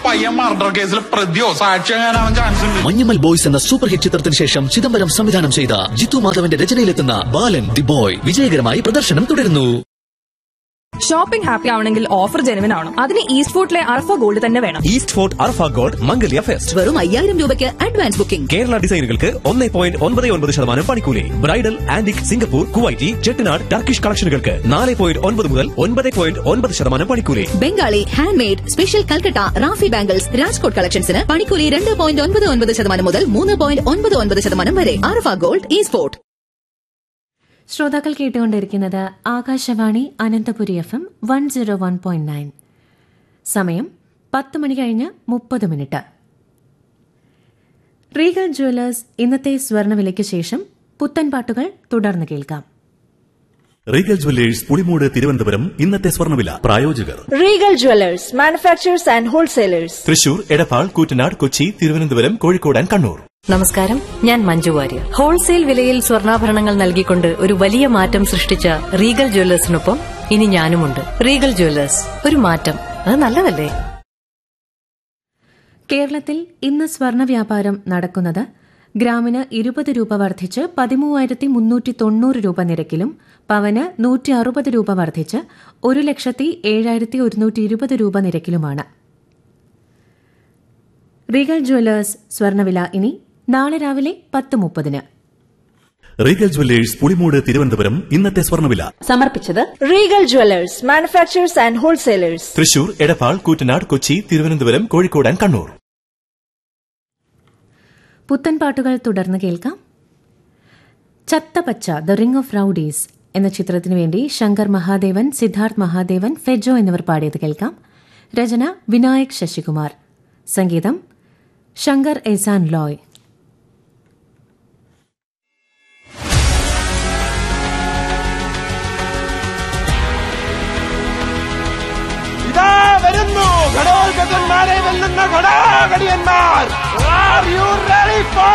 പയ്യൻ മർഡർ കേസിൽ പ്രതിയോ സാക്ഷിയാകാനാവാൻ ചാൻസ് ഉണ്ട് മഞ്ഞമ്മൽ ബോയ്സ് എന്ന സൂപ്പർ ഹിറ്റ് ചിത്രത്തിന് ശേഷം ചിദംബരം സംവിധാനം ചെയ്ത ജിത്തു മാധവന്റെ രചനയിലെത്തുന്ന ബാലൻ ദി ബോയ് വിജയകരമായി പ്രദർശനം തുടരുന്നു ഷോപ്പിംഗ് ഹാപ്പി ആവണമെങ്കിൽ ഓഫർ ജെനുവിൻ ആവണം അതിന് ഈസ്റ്റ് ഫോർട്ടിലെ അർഫ ഗോൾഡ് തന്നെ വേണം east fort Arfa gold Mangalya fest വെറും അയ്യായിരം രൂപയ്ക്ക് അഡ്വാൻസ് ബുക്കിംഗ് കേരള ഡിസൈനുകൾക്ക് ഒന്നേ പോയിന്റ് ഒൻപത് ഒൻപത് ശതമാനം പണിക്കൂലി bridal antique Singapore Kuwaiti Chettinad Turkish കളക്ഷനുകൾക്ക് നാല് പോയിന്റ് ഒൻപത് മുതൽ ഒൻപത് പോയിന്റ് ഒൻപത് ശതമാനം പണിക്കൂലി Bengali hand made special Calcutta Rafi bangles Rajkot കളക്ഷൻസിന് പണിക്കൂലി രണ്ട് പോയിന്റ് ഒൻപത് ഒൻപത് ശതമാനം മുതൽ മൂന്ന് പോയിന്റ് ഒൻപത് ഒൻപത് ശതമാനം വരെ ആർഫ ഗോൾഡ് ഈ സ്പോർട്ട് ശ്രോതാക്കൾ കേട്ടുകൊണ്ടിരിക്കുന്നത് Akashvani Ananthapuri F M one zero one point nine സമയം പത്ത് മണി കഴിഞ്ഞ് മുപ്പത് മിനിറ്റ് റീഗൽ ജ്വല്ലേഴ്സ് ഇന്നത്തെ സ്വർണ്ണവിലയ്ക്ക് ശേഷം പുത്തൻ പാട്ടുകൾ തുടർന്ന് കേൾക്കാം റീഗൽ ജ്വല്ലേഴ്സ് പുളിമൂട് തിരുവനന്തപുരം ഇന്നത്തെ സ്വർണ്ണവില പ്രായോജകർ Regal jewellers manufacturers and wholesalers Thrissur Edappal Koottanad Kochi Thiruvananthapuram Kozhikode and Kannur നമസ്കാരം ഞാൻ മഞ്ജു വാര്യർ ഹോൾസെയിൽ വിലയിൽ സ്വർണ്ണാഭരണങ്ങൾ നൽകിക്കൊണ്ട് ഒരു വലിയ മാറ്റം സൃഷ്ടിച്ച റീഗൽ ജ്വല്ലേഴ്സിനൊപ്പം ഇനി ഞാനുമുണ്ട് റീഗൽ ജ്വല്ലേഴ്സ് ഒരു മാറ്റം അത് നല്ലതല്ലേ കേരളത്തിൽ ഇന്ന് സ്വർണ്ണ വ്യാപാരം നടക്കുന്നത് ഗ്രാമിന് ഇരുപത് രൂപ വർദ്ധിച്ച് പതിമൂവായിരത്തി മുന്നൂറ്റി തൊണ്ണൂറ് രൂപ നിരക്കിലും പവന് നൂറ്റി അറുപത് രൂപ വർദ്ധിച്ച് ഒരു ലക്ഷത്തി ഏഴായിരത്തി ഒരുന്നൂറ്റി ഇരുപത് രൂപ നിരക്കിലുമാണ് റീഗൽ ജ്വല്ലേഴ്സ് സ്വർണ്ണവില ഇനി നാളെ രാവിലെ പത്ത് മുപ്പതിന് റീഗൽ ജ്വല്ലേഴ്സ് പുളിമൂട് തിരുവനന്തപുരം ഇന്നത്തെ സ്വർണ്ണവില സമർപ്പിച്ചത് Regal jewellers manufacturers and wholesalers Thrissur Edappal Koottanad Kochi Thiruvananthapuram Kozhikode and Kannur പുത്തൻ പാട്ടുകൾ തുടർന്ന് കേൾക്കാം Chathapacha the ring of rowdies എന്ന ചിത്രത്തിനു വേണ്ടി ശങ്കർ മഹാദേവൻ സിദ്ധാർത്ഥ് മഹാദേവൻ ഫെജോ എന്നിവർ പാടിയത് കേൾക്കാം രചന വിനായക് ശശികുമാർ സംഗീതം ശങ്കർ എസാൻ ലോയ് ഇതാ വരുന്നു ഘടോത്കചന്മാരെ വെല്ലുന്ന ഘടാഘടിയന്മാർ ആർ യു റെഡി ഫോർ